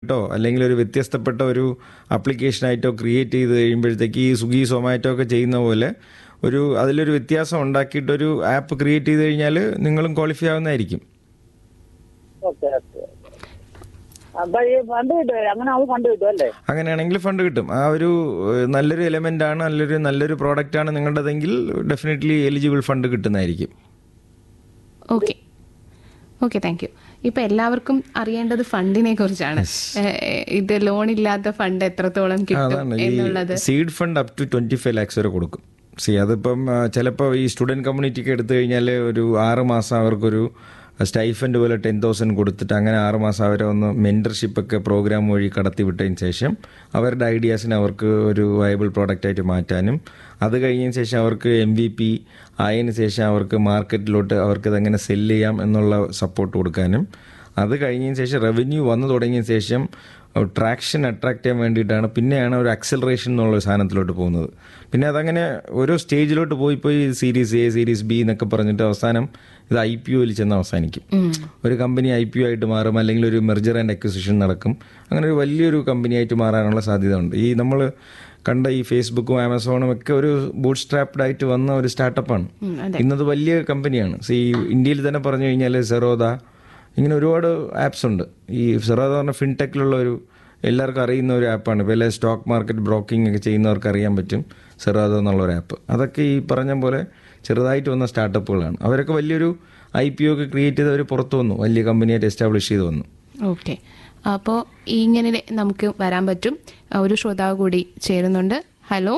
ആയിട്ടോ അല്ലെങ്കിൽ ഒരു വ്യത്യസ്തപ്പെട്ട ഒരു ആപ്ലിക്കേഷനായിട്ടോ ക്രിയേറ്റ് ചെയ്ത് കഴിയുമ്പോഴത്തേക്ക് ഈ സ്വിഗ്ഗി സൊമാറ്റോ ഒക്കെ ചെയ്യുന്ന പോലെ ഒരു അതിലൊരു വ്യത്യാസം ഉണ്ടാക്കിയിട്ടൊരു ആപ്പ് ക്രിയേറ്റ് ചെയ്ത് കഴിഞ്ഞാൽ നിങ്ങളും ക്വാളിഫൈ ആവുന്നതായിരിക്കും ഓക്കെ ഓക്കെ അപ്പൊ ഈ ഫണ്ട് കിട്ടുമല്ലേ അങ്ങനെ അത് ഫണ്ട് കിട്ടും അല്ലേ അങ്ങനെയാണെങ്കിൽ ഫണ്ട് കിട്ടും ആ ഒരു ഏഹ്, നല്ലൊരു എലമെന്റ് ആണ് നല്ലൊരു നല്ലൊരു പ്രോഡക്റ്റ് ആണ് നിങ്ങളുടേതെങ്കിൽ ഡെഫിനറ്റ്ലി എലിജിബിൾ ഫണ്ട് കിട്ടുന്നതായിരിക്കും ഓക്കെ ഓക്കെ താങ്ക് യു ഇപ്പൊ എല്ലാവർക്കും അറിയേണ്ടത് ഫണ്ടിനെ കുറിച്ചാണ് ഏഹ്, ഇത് ലോൺ ഇല്ലാത്ത ഫണ്ട് എത്രത്തോളം കിട്ടും അതാണ് എന്നുള്ളത് ഈ seed fund up to twenty five lakhs വരെ കൊടുക്കും സി അതിപ്പം ചിലപ്പോൾ ഈ സ്റ്റുഡൻറ് കമ്മ്യൂണിറ്റിക്ക് എടുത്തു കഴിഞ്ഞാൽ ഒരു ആറ് മാസം അവർക്കൊരു സ്റ്റൈഫൻഡ് പോലെ ടെൻ തൗസൻഡ് കൊടുത്തിട്ട് അങ്ങനെ ആറ് മാസം അവരെ ഒന്ന് മെൻറ്റർഷിപ്പ് ഒക്കെ പ്രോഗ്രാം വഴി കടത്തി വിട്ടതിന് ശേഷം അവരുടെ ഐഡിയാസിനെ അവർക്ക് ഒരു വയബിൾ പ്രോഡക്റ്റ് ആയിട്ട് മാറ്റാനും അത് കഴിഞ്ഞതിന് ശേഷം അവർക്ക് എം വി പി ആയതിനു ശേഷം അവർക്ക് മാർക്കറ്റിലോട്ട് അവർക്ക് ഇതെങ്ങനെ സെല്ല് ചെയ്യാം എന്നുള്ള സപ്പോർട്ട് കൊടുക്കാനും അത് കഴിഞ്ഞതിന് ശേഷം റവന്യൂ വന്നു തുടങ്ങിയ ശേഷം ട്രാക്ഷൻ അട്രാക്ട് ചെയ്യാൻ വേണ്ടിയിട്ടാണ് പിന്നെയാണ് ഒരു അക്സലറേഷൻ എന്നുള്ള ഒരു സാധനത്തിലോട്ട് പോകുന്നത് പിന്നെ അതങ്ങനെ ഓരോ സ്റ്റേജിലോട്ട് പോയി പോയി സീരീസ് എ സീരീസ് ബി എന്നൊക്കെ പറഞ്ഞിട്ട് അവസാനം ഇത് ഐ പി ഒയിൽ ചെന്ന് അവസാനിക്കും ഒരു കമ്പനി ഐ പി ഒ ആയിട്ട് മാറും അല്ലെങ്കിൽ ഒരു മെർജർ ആൻഡ് അക്വിസിഷൻ നടക്കും അങ്ങനെ ഒരു വലിയൊരു കമ്പനി ആയിട്ട് മാറാനുള്ള സാധ്യത ഉണ്ട് ഈ നമ്മൾ കണ്ട ഈ ഫേസ്ബുക്കും ആമസോണും ഒക്കെ ഒരു ബൂട്ട് സ്ട്രാപ്ഡ് ആയിട്ട് വന്ന ഒരു സ്റ്റാർട്ടപ്പാണ് ഇന്നത് വലിയ കമ്പനിയാണ് സോ ഈ ഇന്ത്യയിൽ തന്നെ പറഞ്ഞു കഴിഞ്ഞാൽ സെറോദ ഇങ്ങനെ ഒരുപാട് ആപ്സ് ഉണ്ട് ഈ സെറോദ പറഞ്ഞ ഫിൻടെക്കിലുള്ള ഒരു എല്ലാവർക്കും അറിയുന്ന ഒരു ആപ്പാണ് ഇപ്പോൾ എല്ലാ സ്റ്റോക്ക് മാർക്കറ്റ് ബ്രോക്കിംഗ് ഒക്കെ ചെയ്യുന്നവർക്ക് അറിയാൻ പറ്റും സെറോദ എന്നുള്ള ഒരു ആപ്പ് അതൊക്കെ ഈ പറഞ്ഞ പോലെ ചെറുതായിട്ട് വന്ന സ്റ്റാർട്ടപ്പുകളാണ് അവരൊക്കെ വലിയൊരു ഐ പി ഒ ഒക്കെ ക്രിയേറ്റ് ചെയ്ത് അവർ പുറത്തു വന്നു വലിയ കമ്പനിയായിട്ട് എസ്റ്റാബ്ലിഷ് ചെയ്ത് വന്നു ഓക്കെ അപ്പോൾ ഇങ്ങനെ നമുക്ക് വരാൻ പറ്റും ഒരു ശ്രോതാവ് കൂടി ചേരുന്നുണ്ട് ഹലോ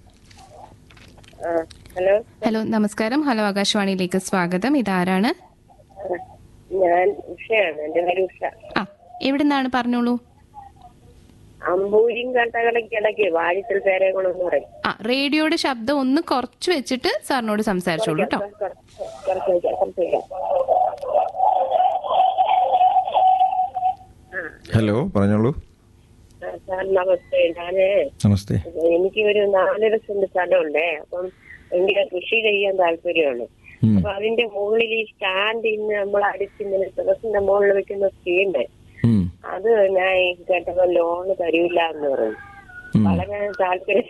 ഹലോ ഹലോ നമസ്കാരം ഹലോ ആകാശവാണിയിലേക്ക് സ്വാഗതം ഇതാരാണ് ഞാൻ ഉഷയാണ് എന്റെ പേര് ഉഷ ആ എവിടെ നിന്നാണ് പറഞ്ഞോളൂ അമ്പൂരിയും കട്ടകളക്കിടക്ക് വാഴിച്ചൽ പേരേക്കുളമെന്ന് പറയും ആ റേഡിയോയുടെ ശബ്ദം ഒന്ന് കുറച്ച് വെച്ചിട്ട് സാറിനോട് സംസാരിച്ചോളൂ കേട്ടോ കുറച്ച് കുറച്ച് വയ്ക്കാം, കുറച്ച് വയ്ക്കാം. ഹലോ പറഞ്ഞോളൂ ആ, സാർ നമസ്തേ ഞാന് നമസ്തേ എനിക്ക് ഒരു നാലര സെന്റ് സ്ഥലമുണ്ടേ അപ്പം എനിക്ക് കൃഷി ചെയ്യാൻ താല്പര്യമാണ് ഉം. അപ്പൊ അതിന്റെ മുകളിൽ ഈ സ്റ്റാൻഡിന്ന് നമ്മൾ അടിച്ചിങ്ങനെ ടെറസിന്റെ മുകളിൽ വെക്കുന്ന സ്ക്രീന് ഉം. അത് ഞാൻ കേട്ടപ്പോ ലോണ് തരൂല എന്ന് പറഞ്ഞു ഉം. വളരെ താല്പര്യം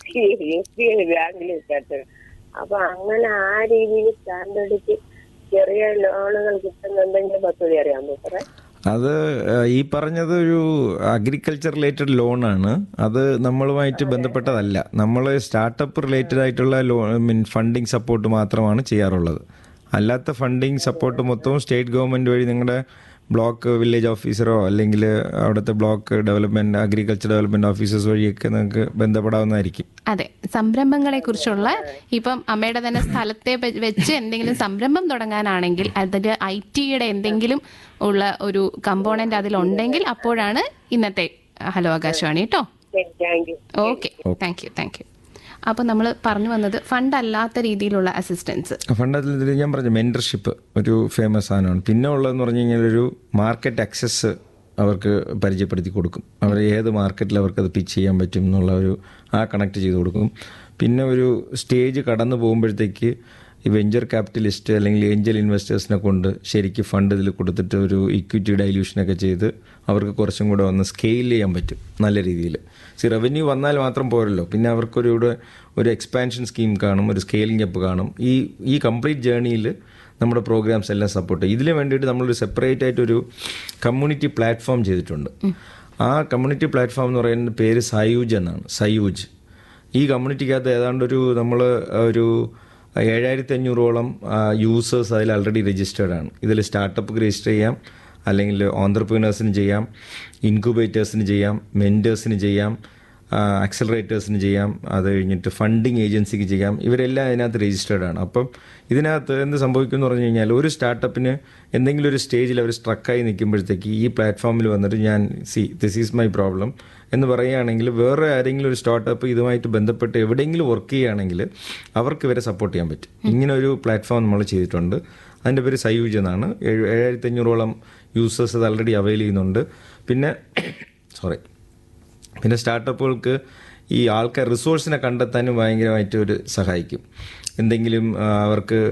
എസ് ബി ഐ ബാങ്കിൽ കേട്ടത് അപ്പൊ അങ്ങനെ ആ രീതിയിൽ സ്റ്റാൻഡ് അടിച്ച് ചെറിയ ലോണുകൾ കിട്ടുന്നുണ്ടെങ്കിൽ പദ്ധതി അറിയാമോ സാറേ അത് ഏഹ്, ഈ പറഞ്ഞത് ഒരു അഗ്രികൾച്ചർ റിലേറ്റഡ് ലോണാണ് അത് നമ്മളുമായിട്ട് ബന്ധപ്പെട്ടതല്ല നമ്മൾ സ്റ്റാർട്ടപ്പ് റിലേറ്റഡ് ആയിട്ടുള്ള ലോ മീൻ ഫണ്ടിങ് സപ്പോർട്ട് മാത്രമാണ് ചെയ്യാറുള്ളത് അല്ലാത്ത ഫണ്ടിങ് സപ്പോർട്ട് മൊത്തവും സ്റ്റേറ്റ് ഗവൺമെൻറ് വഴി നിങ്ങളുടെ ബ്ലോക്ക് വില്ലേജ് ഓഫീസറോ അല്ലെങ്കിൽ അവിടുത്തെ block development agriculture development officers വഴിയൊക്കെ നിങ്ങൾക്ക് ബന്ധപ്പെടാവുന്നതായിരിക്കും അതെ സംരംഭങ്ങളെ കുറിച്ചുള്ള ഇപ്പം അമ്മയുടെ തന്നെ സ്ഥലത്തെ വെ- വെച്ച് എന്തെങ്കിലും സംരംഭം തുടങ്ങാനാണെങ്കിൽ അതിന്റെ ഐ ടിയുടെ എന്തെങ്കിലും ഉള്ള ഒരു കമ്പോണന്റ് അതിലുണ്ടെങ്കിൽ അപ്പോഴാണ് ഇന്നത്തെ ഹലോ ആകാശവാണി കേട്ടോ ശരി thank you okay thank you thank you അപ്പോൾ നമ്മൾ പറഞ്ഞു വന്നത് ഫണ്ട് അല്ലാത്ത രീതിയിലുള്ള അസിസ്റ്റൻസ് ഫണ്ടത്തിൽ ഇതിൽ ഞാൻ പറഞ്ഞു മെൻറ്റർഷിപ്പ് ഒരു ഫേമസ് സാധനമാണ് പിന്നെ ഉള്ളതെന്ന് പറഞ്ഞു കഴിഞ്ഞാൽ ഒരു മാർക്കറ്റ് ആക്സസ് അവർക്ക് പരിചയപ്പെടുത്തി കൊടുക്കും അവർ ഏത് മാർക്കറ്റിൽ അവർക്ക് അത് പിച്ച് ചെയ്യാൻ പറ്റും എന്നുള്ള ഒരു ആ കണക്ട് ചെയ്ത് കൊടുക്കും പിന്നെ ഒരു സ്റ്റേജ് കടന്നു പോകുമ്പോഴത്തേക്ക് ഈ വെഞ്ചർ ക്യാപിറ്റലിസ്റ്റ് അല്ലെങ്കിൽ ഏഞ്ചൽ ഇൻവെസ്റ്റേഴ്സിനെ കൊണ്ട് ശരിക്കും ഫണ്ട് ഇതിൽ കൊടുത്തിട്ട് ഒരു ഇക്വിറ്റി ഡൈല്യൂഷനൊക്കെ ചെയ്ത് അവർക്ക് കുറച്ചും കൂടെ ഒന്ന് സ്കെയിൽ ചെയ്യാൻ പറ്റും നല്ല രീതിയിൽ സി റവന്യൂ വന്നാൽ മാത്രം പോരല്ലോ പിന്നെ അവർക്കൊരു ഇവിടെ ഒരു എക്സ്പാൻഷൻ സ്കീം കാണും ഒരു സ്കെയിലിംഗ് അപ്പ് കാണും ഈ ഈ കംപ്ലീറ്റ് ജേർണിയിൽ നമ്മുടെ പ്രോഗ്രാംസ് എല്ലാം സപ്പോർട്ട് ചെയ്യും ഇതിന് വേണ്ടിയിട്ട് നമ്മളൊരു സെപ്പറേറ്റ് ആയിട്ടൊരു കമ്മ്യൂണിറ്റി പ്ലാറ്റ്ഫോം ചെയ്തിട്ടുണ്ട് ആ കമ്മ്യൂണിറ്റി പ്ലാറ്റ്ഫോം എന്ന് പറയുന്ന പേര് സയൂജ് എന്നാണ് സയൂജ് ഈ കമ്മ്യൂണിറ്റിക്കകത്ത് ഏതാണ്ട് ഒരു നമ്മൾ ഒരു ഏഴായിരത്തി അഞ്ഞൂറോളം യൂസേഴ്സ് അതിൽ ആൾറെഡി രജിസ്റ്റേർഡ് ആണ് ഇതിൽ സ്റ്റാർട്ടപ്പ് രജിസ്റ്റർ ചെയ്യാം അല്ലെങ്കിൽ ഓണ്ടർപ്രീനേഴ്സിന് ചെയ്യാം ഇൻക്യുബേറ്റേഴ്സിന് ചെയ്യാം മെൻറ്റേഴ്സിന് ചെയ്യാം അക്സലറേറ്റേഴ്സിന് ചെയ്യാം അത് കഴിഞ്ഞിട്ട് ഫണ്ടിങ് ഏജൻസിക്ക് ചെയ്യാം ഇവരെല്ലാം അതിനകത്ത് രജിസ്റ്റേർഡ് ആണ് അപ്പം ഇതിനകത്ത് എന്ത് സംഭവിക്കും എന്ന് പറഞ്ഞു കഴിഞ്ഞാൽ ഒരു സ്റ്റാർട്ടപ്പിന് എന്തെങ്കിലും ഒരു സ്റ്റേജിൽ അവർ സ്ട്രക്കായി നിൽക്കുമ്പോഴത്തേക്ക് ഈ പ്ലാറ്റ്ഫോമിൽ വന്നിട്ട് ഞാൻ see this is my problem എന്ന് പറയുകയാണെങ്കിൽ വേറെ ആരെങ്കിലും ഒരു സ്റ്റാർട്ടപ്പ് ഇതുമായിട്ട് ബന്ധപ്പെട്ട് എവിടെയെങ്കിലും വർക്ക് ചെയ്യുകയാണെങ്കിൽ അവർക്ക് ഇവരെ സപ്പോർട്ട് ചെയ്യാൻ പറ്റും ഇങ്ങനെ ഒരു പ്ലാറ്റ്ഫോം നമ്മൾ ചെയ്തിട്ടുണ്ട് അതിൻ്റെ പേര് സയൂജ് എന്നാണ് ഏഴ് ഏഴായിരത്തി അഞ്ഞൂറോളം യൂസേഴ്സ് അത് ഓൾറെഡി അവൈൽ ചെയ്യുന്നുണ്ട് പിന്നെ സോറി പിന്നെ സ്റ്റാർട്ടപ്പുകൾക്ക് ഈ ആൾക്കാർ റിസോഴ്സിനെ കണ്ടെത്താനും ഭയങ്കരമായിട്ട് ഒരു സഹായിക്കും എന്തെങ്കിലും ആ, അവർക്ക്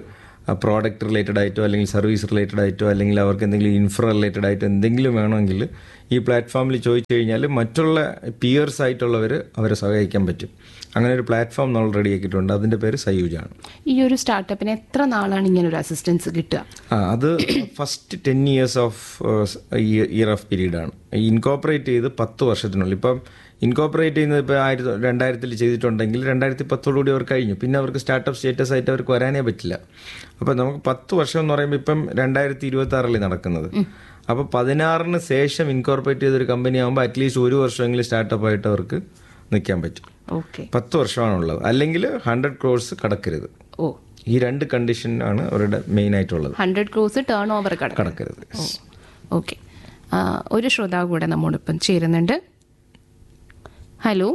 പ്രോഡക്റ്റ് റിലേറ്റഡ് ആയിട്ടോ അല്ലെങ്കിൽ സർവീസ് റിലേറ്റഡ് ആയിട്ടോ അല്ലെങ്കിൽ അവർക്ക് എന്തെങ്കിലും ഇൻഫ്ര റിലേറ്റഡ് ആയിട്ടോ എന്തെങ്കിലും വേണമെങ്കിൽ ഈ പ്ലാറ്റ്ഫോമിൽ ചോദിച്ചു കഴിഞ്ഞാൽ മറ്റുള്ള പിയേഴ്സ് ആയിട്ടുള്ളവർ അവരെ സഹായിക്കാൻ പറ്റും അങ്ങനെ ഒരു പ്ലാറ്റ്ഫോം നമ്മൾ റെഡിയാക്കിയിട്ടുണ്ട് അതിൻ്റെ പേര് സയൂജാണ് ഈ ഒരു സ്റ്റാർട്ടപ്പിന് എത്ര നാളാണ് ഇങ്ങനെ ഒരു അസിസ്റ്റൻസ് കിട്ടുക ആ അത് first ten years of year of period ആണ് ഇൻകോപ്പറേറ്റ് ചെയ്ത് പത്ത് വർഷത്തിനുള്ളിൽ ഇപ്പം ഇൻകോപ്പറേറ്റ് ചെയ്യുന്നത് ഇപ്പോൾ ആയിരത്തി രണ്ടായിരത്തിൽ ചെയ്തിട്ടുണ്ടെങ്കിൽ രണ്ടായിരത്തി പത്തോടുകൂടി അവർ കഴിഞ്ഞു പിന്നെ അവർക്ക് സ്റ്റാർട്ടപ്പ് സ്റ്റേറ്റസ് ആയിട്ട് അവർക്ക് വരാനേ പറ്റില്ല അപ്പോൾ നമുക്ക് പത്ത് വർഷം എന്ന് പറയുമ്പോൾ ഇപ്പം രണ്ടായിരത്തി ഇരുപത്തി ആറിൽ നടക്കുന്നത് അപ്പോൾ പതിനാറിന് ശേഷം ഇൻകോർപ്പറേറ്റ് ചെയ്തൊരു കമ്പനി ആകുമ്പോൾ അറ്റ്ലീസ്റ്റ് ഒരു വർഷമെങ്കിലും സ്റ്റാർട്ടപ്പ് ആയിട്ട് അവർക്ക് നിൽക്കാൻ പറ്റും ഓക്കെ പത്ത് വർഷമാണുള്ളത് അല്ലെങ്കിൽ ഹൺഡ്രഡ് ക്രോഴ്സ് കടക്കരുത് ഓ ഈ രണ്ട് കണ്ടീഷൻ ആണ് അവരുടെ മെയിൻ ആയിട്ടുള്ളത് ഹൺഡ്രഡ് ക്രോസ് ടേൺ ഓവർ കട കടക്കരുത് ഓക്കെ ഒരു ശ്രോതാവ് കൂടെ നമ്മോടൊപ്പം ചേരുന്നുണ്ട് ഹലോ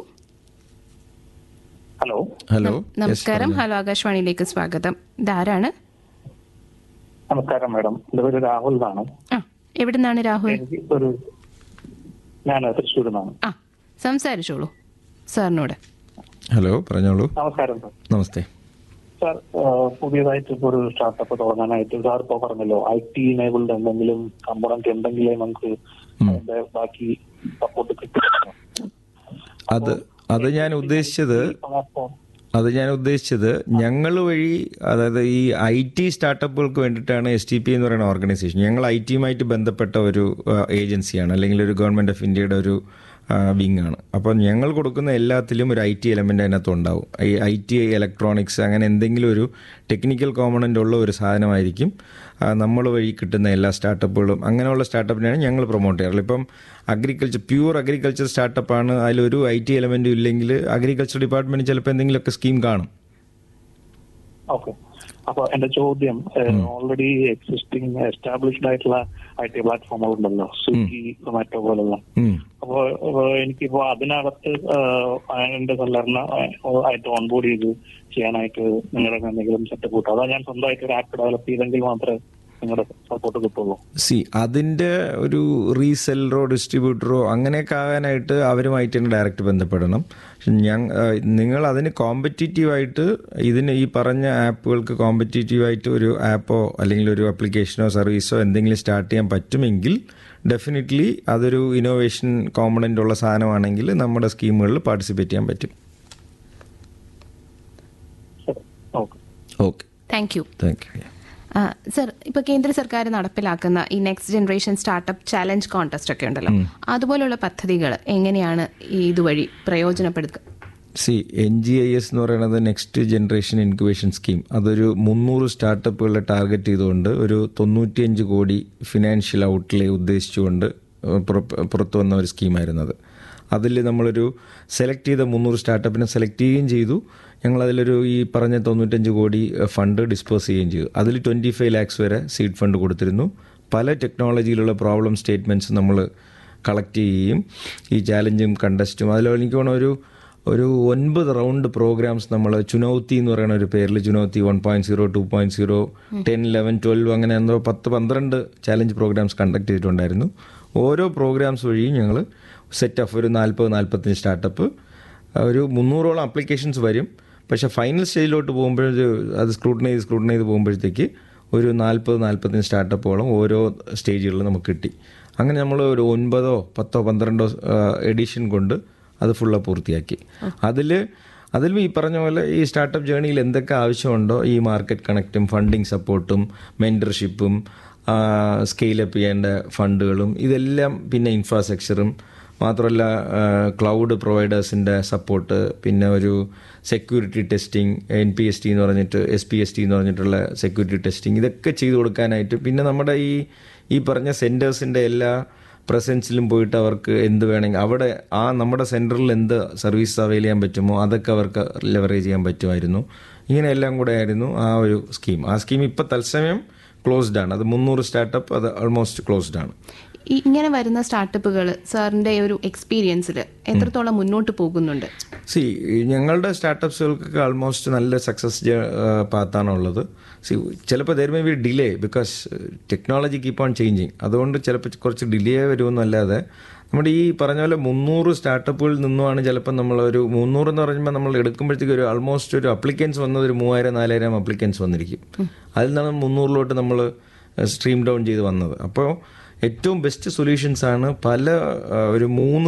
ഹലോ ഹലോ നമസ്കാരം ഹലോ ആകാശവാണിയിലേക്ക് സ്വാഗതം ഇതാരാണ് നമസ്കാരം മാഡം എൻ്റെ പേര് രാഹുൽ എന്നാണ് ആ എവിടുന്നാണ് രാഹുൽ എനിക്ക് ഒരു ഞാൻ തൃശ്ശൂരിൽ നിന്നാണ് ആ സംസാരിച്ചോളൂ സാറിനോട് ഹലോ പറഞ്ഞോളൂ നമസ്കാരം സാർ നമസ്തേ സാർ ഏഹ്, പുതിയതായിട്ട് ഇപ്പോൾ ഒരു സ്റ്റാർട്ടപ്പ് തുടങ്ങാനായിട്ട് സാർ ഇപ്പോൾ പറഞ്ഞല്ലോ ഐ ടി എനേബിൾഡ് എന്തെങ്കിലും കമ്പോണന്റ് ഉണ്ടെങ്കിലേ നമുക്ക് അതിന്റെ ബാക്കി സപ്പോർട്ട് കിട്ടും അത് അത് ഞാൻ ഉദ്ദേശിച്ചത് പ്ലാറ്റ്ഫോം അത് ഞാൻ ഉദ്ദേശിച്ചത് ഞങ്ങൾ വഴി അതായത് ഈ ഐ ടി സ്റ്റാർട്ടപ്പുകൾക്ക് വേണ്ടിയിട്ടാണ് എസ് ടി പി എന്ന് പറയുന്ന ഓർഗനൈസേഷൻ ഞങ്ങൾ ഐ ടിയുമായിട്ട് ബന്ധപ്പെട്ട ഒരു ഏജൻസിയാണ് അല്ലെങ്കിൽ ഒരു ഗവൺമെൻറ് ഓഫ് ഇന്ത്യയുടെ ഒരു വിങ് ആണ് അപ്പോൾ ഞങ്ങൾ കൊടുക്കുന്ന എല്ലാത്തിലും ഒരു ഐ ടി എലമെൻ്റ് അതിനകത്ത് ഉണ്ടാവും ഈ ഐ ടി ഇലക്ട്രോണിക്സ് അങ്ങനെ എന്തെങ്കിലും ഒരു ടെക്നിക്കൽ കോമ്പണൻ്റ് ഉള്ള ഒരു സാധനമായിരിക്കും നമ്മൾ വഴി കിട്ടുന്ന എല്ലാ സ്റ്റാർട്ടപ്പുകളും അങ്ങനെയുള്ള സ്റ്റാർട്ടപ്പിനെയാണ് ഞങ്ങൾ പ്രൊമോട്ട് ചെയ്യാറുള്ളത് ഇപ്പം അഗ്രികൾച്ചർ പ്യൂർ അഗ്രികൾച്ചർ സ്റ്റാർട്ടപ്പാണ് അതിലൊരു ഐ ടി എലമെൻറ്റും ഇല്ലെങ്കിൽ അഗ്രികൾച്ചർ ഡിപ്പാർട്ട്മെൻറ്റ് ചിലപ്പോൾ എന്തെങ്കിലുമൊക്കെ സ്കീം കാണും ഓക്കെ അപ്പൊ എന്റെ ചോദ്യം ഓൾറെഡി എക്സിസ്റ്റിംഗ് എസ്റ്റാബ്ലിഷ്ഡ് ആയിട്ടുള്ള ഐ ടി പ്ലാറ്റ്ഫോമുകൾ ഉണ്ടല്ലോ സ്വിഗ്ഗി സൊമാറ്റോ പോലുള്ള ഉം. അപ്പോ ഏഹ്, എനിക്കിപ്പോ അതിനകത്ത് ഏഹ്, എന്റെ സെല്ലറിനെ ആയിട്ട് ഓൺബോർഡ് ചെയ്ത് ചെയ്യാനായിട്ട് നിങ്ങളുടെ എന്തെങ്കിലും സെറ്റപ്പ് കിട്ടും അതാ ഞാൻ സ്വന്തമായിട്ട് ഒരു ആപ്പ് ഡെവലപ്പ് ചെയ്തെങ്കിൽ മാത്രമേ നിങ്ങളുടെ സപ്പോർട്ട് കിട്ടുള്ളൂ സി അതിൻ്റെ ഒരു റീസെല്ലറോ ഡിസ്ട്രിബ്യൂട്ടറോ അങ്ങനെയൊക്കെ ആകാനായിട്ട് അവരുമായിട്ട് തന്നെ ഡയറക്റ്റ് ബന്ധപ്പെടണം പക്ഷെ ഞാൻ നിങ്ങൾ അതിന് കോമ്പറ്റീറ്റീവായിട്ട് ഇതിന് ഈ പറഞ്ഞ ആപ്പുകൾക്ക് കോമ്പറ്റീറ്റീവായിട്ട് ഒരു ആപ്പോ അല്ലെങ്കിൽ ഒരു ആപ്ലിക്കേഷനോ സർവീസോ എന്തെങ്കിലും സ്റ്റാർട്ട് ചെയ്യാൻ പറ്റുമെങ്കിൽ ഡെഫിനറ്റ്ലി അതൊരു ഇന്നോവേഷൻ കോമ്പണൻ്റ് ഉള്ള സാധനമാണെങ്കിൽ നമ്മുടെ സ്കീമുകളിൽ പാർട്ടിസിപ്പേറ്റ് ചെയ്യാൻ പറ്റും ശരി okay okay thank you thank you sir ഇപ്പൊ കേന്ദ്ര സർക്കാർ നടപ്പിലാക്കുന്ന ഈ next generation startup challenge contest ഒക്കെ ഉണ്ടല്ലോ അതുപോലുള്ള പദ്ധതികൾ എങ്ങനെയാണ് ഈ ഇതുവഴി പ്രയോജനപ്പെടുത്തുക C N G I S എന്ന് പറയുന്നത് നെക്സ്റ്റ് ജനറേഷൻ ഇൻക്യുബേഷൻ സ്കീം അതൊരു മുന്നൂറ് സ്റ്റാർട്ടപ്പുകളെ ടാർഗറ്റ് ചെയ്തുകൊണ്ട് ഒരു തൊണ്ണൂറ്റിയഞ്ച് കോടി ഫിനാൻഷ്യൽ ഔട്ട്ലേ ഉദ്ദേശിച്ചുകൊണ്ട് പുറ- പുറത്തു വന്ന ഒരു സ്കീമായിരുന്നത് അതിൽ നമ്മളൊരു സെലക്ട് ചെയ്ത മുന്നൂറ് സ്റ്റാർട്ടപ്പിനെ സെലക്ട് ചെയ്യുകയും ചെയ്തു ഞങ്ങൾ അതിലൊരു ഈ പറഞ്ഞ തൊണ്ണൂറ്റഞ്ച് കോടി ഫണ്ട് ഡിസ്പോസ് ചെയ്യുകയും ചെയ്തു അതിൽ ട്വൻറ്റി ഫൈവ് ലാക്സ് വരെ സീഡ് ഫണ്ട് കൊടുത്തിരുന്നു പല ടെക്നോളജിയിലുള്ള പ്രോബ്ലം സ്റ്റേറ്റ്മെൻറ്റ്സ് നമ്മൾ കളക്ട് ചെയ്യുകയും ഈ ചാലഞ്ചും കണ്ടസ്റ്റും അതിൽ എനിക്ക് തോന്നുന്നു ഒരു ഒരു ഒൻപത് റൗണ്ട് പ്രോഗ്രാംസ് നമ്മൾ ചുനൗത്തി എന്ന് പറയുന്ന ഒരു പേരിൽ Chunauti one point zero two point zero ten eleven twelve അങ്ങനെ എന്തോ പത്ത് പന്ത്രണ്ട് ചാലഞ്ച് പ്രോഗ്രാംസ് കണ്ടക്ട് ചെയ്തിട്ടുണ്ടായിരുന്നു ഓരോ പ്രോഗ്രാംസ് വഴിയും ഞങ്ങൾ സെറ്റ് ഓഫ് ഒരു നാൽപ്പത് നാൽപ്പത്തഞ്ച് സ്റ്റാർട്ടപ്പ് ഒരു മുന്നൂറോളം അപ്ലിക്കേഷൻസ് വരും പക്ഷേ ഫൈനൽ സ്റ്റേജിലോട്ട് പോകുമ്പോൾ അത് സ്ക്രൂട്ടനൈസ് ചെയ്ത് സ്ക്രൂട്ടനൈസ് ചെയ്ത് പോകുമ്പോഴത്തേക്ക് ഒരു നാൽപ്പത് നാൽപ്പത്തഞ്ച് സ്റ്റാർട്ടപ്പോളം ഓരോ സ്റ്റേജുകളിൽ നമുക്ക് കിട്ടി അങ്ങനെ നമ്മൾ ഒരു ഒൻപതോ പത്തോ പന്ത്രണ്ടോ എഡിഷൻ കൊണ്ട് അത് ഫുള്ള് പൂർത്തിയാക്കി അതിൽ അതിലും ഈ പറഞ്ഞ പോലെ ഈ സ്റ്റാർട്ടപ്പ് ജേണിയിൽ എന്തൊക്കെ ആവശ്യമുണ്ടോ ഈ മാർക്കറ്റ് കണക്റ്റും ഫണ്ടിങ് സപ്പോർട്ടും മെൻറ്റർഷിപ്പും സ്കെയിലപ്പ് ചെയ്യേണ്ട ഫണ്ടുകളും ഇതെല്ലാം പിന്നെ ഇൻഫ്രാസ്ട്രക്ചറും മാത്രമല്ല ക്ലൗഡ് പ്രൊവൈഡേഴ്സിൻ്റെ സപ്പോർട്ട് പിന്നെ ഒരു security testing N P S T എന്ന് പറഞ്ഞിട്ട് എസ് പി എസ് ടി എന്ന് പറഞ്ഞിട്ടുള്ള സെക്യൂരിറ്റി ടെസ്റ്റിംഗ് ഇതൊക്കെ ചെയ്തു കൊടുക്കാനായിട്ട് പിന്നെ നമ്മുടെ ഈ ഈ പറഞ്ഞ സെൻറ്റേഴ്സിൻ്റെ എല്ലാ പ്രസൻസിലും പോയിട്ട് അവർക്ക് എന്ത് വേണമെങ്കിൽ അവിടെ ആ നമ്മുടെ സെൻറ്ററിൽ എന്ത് സർവീസ് അവൈൽ ചെയ്യാൻ പറ്റുമോ അതൊക്കെ അവർക്ക് ലെവറേജ് ചെയ്യാൻ പറ്റുമായിരുന്നു ഇങ്ങനെ എല്ലാം കൂടെ ആയിരുന്നു ആ ഒരു സ്കീം ആ സ്കീം ഇപ്പോൾ തത്സമയം ക്ലോസ്ഡ് ആണ് അത് മുന്നൂറ് സ്റ്റാർട്ടപ്പ് അത് ഓൾമോസ്റ്റ് ക്ലോസ്ഡ് ആണ് ഈ ഇങ്ങനെ വരുന്ന സ്റ്റാർട്ടപ്പുകൾ സാറിന്റെ ഒരു എക്സ്പീരിയൻസിൽ എത്രത്തോളം മുന്നോട്ട് പോകുന്നുണ്ട് സി ഞങ്ങളുടെ സ്റ്റാർട്ടപ്സുകൾക്കൊക്കെ ആൾമോസ്റ്റ് നല്ല സക്സസ് പാത്താണുള്ളത് സി ചിലപ്പോൾ there may be delay because technology keep on changing അതുകൊണ്ട് ചിലപ്പോൾ കുറച്ച് ഡിലേ വരുമെന്നല്ലാതെ നമ്മുടെ ഈ പറഞ്ഞ പോലെ മുന്നൂറ് സ്റ്റാർട്ടപ്പുകളിൽ നിന്നുമാണ് ചിലപ്പോൾ നമ്മൾ ഒരു മുന്നൂറ് എന്ന് പറയുമ്പോൾ നമ്മൾ എടുക്കുമ്പോഴത്തേക്ക് ഒരു ആൾമോസ്റ്റ് ഒരു അപ്ലിക്കൻസ് വന്നത് ഒരു മൂവായിരം നാലായിരം അപ്ലിക്കൻസ് വന്നിരിക്കും അതിൽ നിന്നാണ് മുന്നൂറിലോട്ട് നമ്മൾ സ്ട്രീം ഡൗൺ ചെയ്ത് വന്നത് അപ്പോൾ ഏറ്റവും ബെസ്റ്റ് സൊല്യൂഷൻസ് ആണ് പല ആ, ഒരു മൂന്ന്